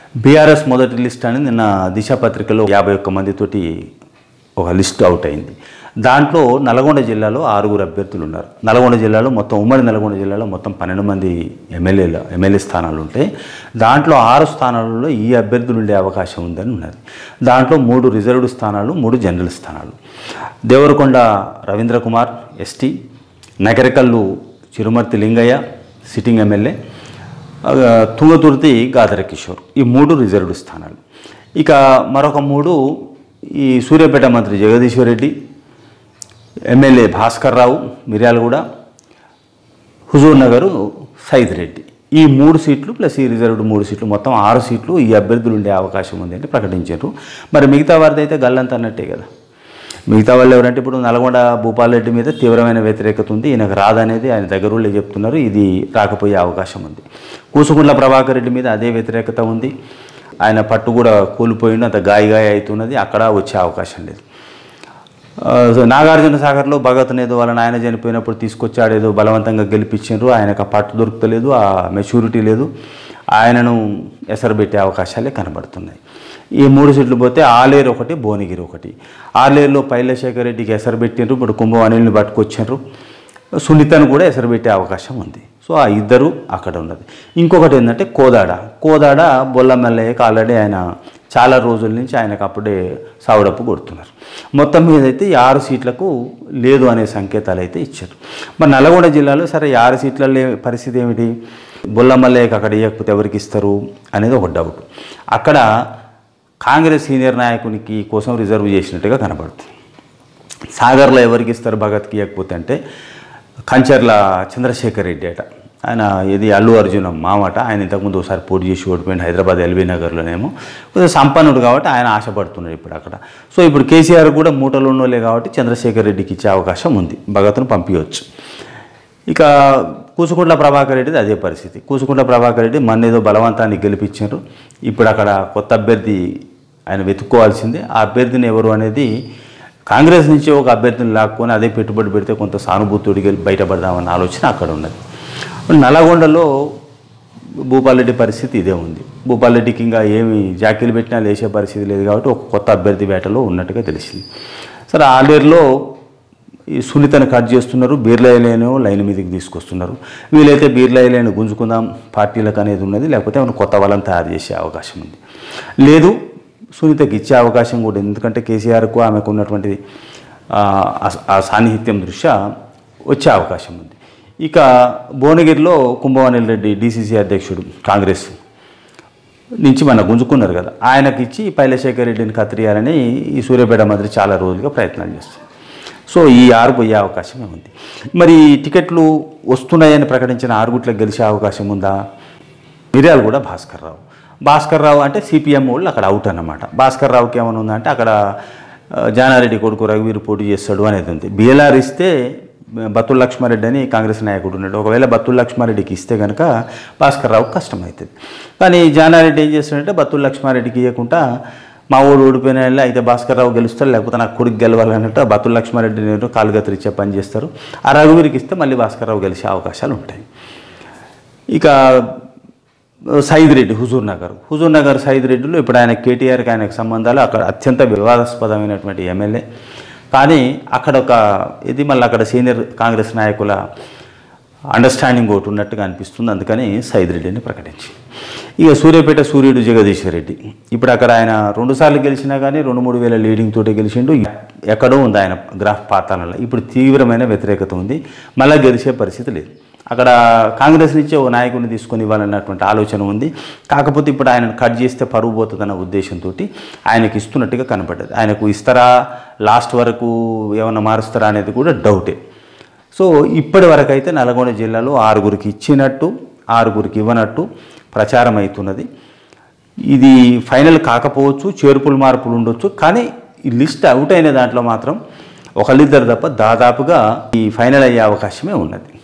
BRS మొదటి list అని నిన్న దిశ పత్రికలో యాభై ఒక్క మందితోటి ఒక లిస్ట్ అవుట్ అయింది దాంట్లో నల్గొండ జిల్లాలో ఆరుగురు అభ్యర్థులు ఉన్నారు నల్గొండ జిల్లాలో మొత్తం ఉమ్మడి నల్గొండ జిల్లాలో మొత్తం పన్నెండు మంది ఎమ్మెల్యేలు ఎమ్మెల్యే స్థానాలు ఉంటాయి దాంట్లో ఆరు స్థానాలలో ఈ అభ్యర్థులు ఉండే అవకాశం ఉందని ఉన్నది దాంట్లో మూడు రిజర్వ్డ్ స్థానాలు మూడు జనరల్ స్థానాలు Devarakonda Ravindra Kumar ST Nakrekal Chirumarthi Lingaiah sitting MLA ఆ, తుంగతుర్తి గాదర కిషోర్ ఈ మూడు రిజర్వ్డ్ స్థానాలు ఇక మరొక మూడు ఈ సూర్యాపేట మంత్రి జగదీశ్వర్ రెడ్డి ఎమ్మెల్యే భాస్కర్ రావు మిర్యాలగూడ హుజూర్ నగరు సైద్ రెడ్డి ఈ మూడు సీట్లు ప్లస్ ఈ రిజర్వ్డ్ మూడు సీట్లు మొత్తం ఆరు సీట్లు ఈ అభ్యర్థులు ఉండే అవకాశం ఉంది అని ప్రకటించారు మరి మిగతా వారిది అయితే గల్లంత అన్నట్టే కదా మిగతా వాళ్ళు ఎవరంటే ఇప్పుడు నల్గొండ భూపాల్ రెడ్డి మీద తీవ్రమైన వ్యతిరేకత ఉంది ఈయనకు రాదనేది ఆయన దగ్గర వాళ్ళే చెప్తున్నారు ఇది రాకపోయే అవకాశం ఉంది కూసుకుంట్ల ప్రభాకర్ రెడ్డి మీద అదే వ్యతిరేకత ఉంది ఆయన పట్టు కూడా కూలిపోయింది అంత గాయ గాయ అవుతున్నది అక్కడ వచ్చే అవకాశం లేదు ఆ, సో నాగార్జున సాగర్లో భగత్ ఏదో వాళ్ళ నాయన చనిపోయినప్పుడు తీసుకొచ్చాడు ఏదో బలవంతంగా గెలిపించారు ఆయనకు ఆ పట్టు దొరుకుతలేదు ఆ మెచ్యూరిటీ లేదు ఆయనను ఎసరబెట్టే అవకాశాలే కనబడుతున్నాయి ఈ మూడు సీట్లు పోతే ఆలేరు ఒకటి భువనగిరి ఒకటి ఆలేరులో పైలశేఖర్ రెడ్డికి ఎసరు పెట్టిండ్రు ఇప్పుడు కుంభం అనిల్ని పట్టుకొచ్చారు సునీతను కూడా ఎసరు పెట్టే అవకాశం ఉంది సో ఆ ఇద్దరు అక్కడ ఉన్నది ఇంకొకటి ఏంటంటే కోదాడ కోదాడ బొల్లమెల్లయ్యకి ఆల్రెడీ ఆయన చాలా రోజుల నుంచి ఆయనకు అప్పుడే సావుడప్పు కొడుతున్నారు మొత్తం మీద అయితే ఈ ఆరు సీట్లకు లేదు అనే సంకేతాలు అయితే ఇచ్చారు మరి నల్గొండ జిల్లాలో సరే ఈ ఆరు సీట్లలో పరిస్థితి ఏమిటి బొల్లమల్లయ్యకి అక్కడ ఇవ్వకపోతే ఎవరికి ఇస్తారు అనేది ఒక డౌట్ అక్కడ కాంగ్రెస్ సీనియర్ నాయకునికి కోసం రిజర్వ్ చేసినట్టుగా కనబడుతుంది సాగర్లో ఎవరికి ఇస్తారు భగత్కి ఇవ్వకపోతే అంటే కంచర్ల చంద్రశేఖర్ రెడ్డి అట ఆయన ఇది అల్లు అర్జున్ మామట ఆయన ఇంతకుముందు ఒకసారి పోటీ చేసి ఓడిపోయింది హైదరాబాద్ ఎల్బీ నగర్లోనేమో కొంచెం సంపన్నుడు కాబట్టి ఆయన ఆశపడుతున్నాడు ఇప్పుడు అక్కడ సో ఇప్పుడు కేసీఆర్ కూడా మూటలు ఉన్నోలే కాబట్టి చంద్రశేఖర్ రెడ్డికి ఇచ్చే అవకాశం ఉంది భగత్ను పంపించవచ్చు ఇక కూసుకుంట్ల ప్రభాకర్ రెడ్డిది అదే పరిస్థితి కూసుకుంట్ల ప్రభాకర్ రెడ్డి మన ఏదో బలవంతాన్ని గెలిపించారు ఇప్పుడు అక్కడ కొత్త అభ్యర్థి ఆయన వెతుక్కోవాల్సిందే ఆ అభ్యర్థిని ఎవరు అనేది కాంగ్రెస్ నుంచి ఒక అభ్యర్థిని లాక్కొని అదే పెట్టుబడి పెడితే కొంత సానుభూతుడికి వెళ్ళి బయటపడదామన్న ఆలోచన అక్కడ ఉన్నది నల్లగొండలో భూపాలరెడ్డి పరిస్థితి ఇదే ఉంది భూపాలరెడ్డికి ఇంకా ఏమి జాకీలు పెట్టినా లేచే పరిస్థితి లేదు కాబట్టి ఒక కొత్త అభ్యర్థి వేటలో ఉన్నట్టుగా తెలిసింది సరే ఆలేరులో ఈ సునీతను కట్ చేస్తున్నారు బీర్లైలేను లైన్ మీదకి తీసుకొస్తున్నారు వీలైతే బీర్లైలేను గుంజుకుందాం పార్టీలకు అనేది ఉన్నది లేకపోతే ఏమైనా కొత్త వాళ్ళని తయారు చేసే అవకాశం ఉంది లేదు సునీతకి ఇచ్చే అవకాశం కూడా ఉంది. ఎందుకంటే కేసీఆర్కు ఆమెకు ఉన్నటువంటి ఆ, ఆ- ఆ సాన్నిహిత్యం దృష్ట్యా వచ్చే అవకాశం ఉంది ఇక భువనగిరిలో కుంభవనిల్ రెడ్డి డీసీసీ అధ్యక్షుడు కాంగ్రెస్ నుంచి మన గుంజుకున్నారు కదా ఆయనకి ఇచ్చి పైలశేఖర్ రెడ్డిని కత్తిరియాలని ఈ సూర్యాపేట మంత్రి చాలా రోజులుగా ప్రయత్నాలు చేస్తుంది సో ఈ ఆరు పోయే అవకాశమే ఉంది మరి ఈ టికెట్లు వస్తున్నాయని ప్రకటించిన ఆరుగుట్లకు గెలిచే అవకాశం ఉందా మిర్యాలు కూడా భాస్కర్ రావు భాస్కర్ రావు అంటే సిపిఎం వాళ్ళు అక్కడ అవుట్ అన్నమాట భాస్కర్ రావుకి ఏమైనా ఉందంటే అక్కడ ఆ, జానారెడ్డి కొడుకు రఘువీరు పోటీ చేస్తాడు అనేది ఉంది బిఎల్ఆర్ ఇస్తే బత్తుల లక్ష్మారెడ్డి అని కాంగ్రెస్ నాయకుడు ఉన్నాడు ఒకవేళ బత్తుల లక్ష్మారెడ్డికి ఇస్తే కనుక భాస్కర్ రావుకి కష్టమవుతుంది కానీ జానారెడ్డి ఏం చేస్తాడంటే బత్తుల లక్ష్మారెడ్డికి ఇవ్వకుండా మా ఊడు ఓడిపోయిన వాళ్ళు అయితే భాస్కర్ రావు గెలుస్తాడు లేకపోతే నాకు కొడుకు గెలవాలన్నట్టు ఆ బత్తుల లక్ష్మారెడ్డి నేను కాలు గతిరిచ్చే పని చేస్తారు ఆ రఘువీరికి ఇస్తే మళ్ళీ భాస్కర్ రావు గెలిచే అవకాశాలు ఉంటాయి ఇక సైద్ రెడ్డి హుజూర్ నగర్ హుజూర్ నగర్ సైద్ రెడ్డిలో ఇప్పుడు ఆయన కేటీఆర్కి ఆయనకు సంబంధాలు అక్కడ అత్యంత వివాదాస్పదమైనటువంటి ఎమ్మెల్యే కానీ అక్కడ ఒక ఇది మళ్ళీ అక్కడ సీనియర్ కాంగ్రెస్ నాయకుల అండర్స్టాండింగ్ ఒకటి ఉన్నట్టుగా అనిపిస్తుంది అందుకని సైద్ రెడ్డిని ప్రకటించి ఇక సూర్యాపేట సూర్యుడు జగదీశ్వర్ రెడ్డి ఇప్పుడు అక్కడ ఆయన రెండుసార్లు గెలిచినా కానీ రెండు మూడు వేల లీడింగ్ తోటి గెలిచిండు ఎక్కడో ఉంది ఆయన గ్రాఫ్ పాతాలలో ఇప్పుడు తీవ్రమైన వ్యతిరేకత ఉంది మళ్ళీ గెలిచే పరిస్థితి లేదు అక్కడ కాంగ్రెస్ నుంచి ఒక నాయకుడిని తీసుకొని ఇవ్వాలన్నటువంటి ఆలోచన ఉంది కాకపోతే ఇప్పుడు ఆయన కట్ చేస్తే పరువు పోతుందన్న ఉద్దేశంతో ఆయనకి ఇస్తున్నట్టుగా కనపడ్డది ఆయనకు ఇస్తారా లాస్ట్ వరకు ఏమైనా మారుస్తారా అనేది కూడా డౌటే సో ఇప్పటి వరకు అయితే నల్గొండ జిల్లాలో ఆరుగురికి ఇచ్చినట్టు ఆరుగురికి ఇవ్వనట్టు ప్రచారం అవుతున్నది ఇది ఫైనల్ కాకపోవచ్చు చేర్పులు మార్పులు ఉండొచ్చు కానీ ఈ లిస్ట్ అవుట్ అయిన దాంట్లో మాత్రం ఒకళ్ళిద్దరు తప్ప దాదాపుగా ఈ ఫైనల్ అయ్యే అవకాశమే ఉన్నది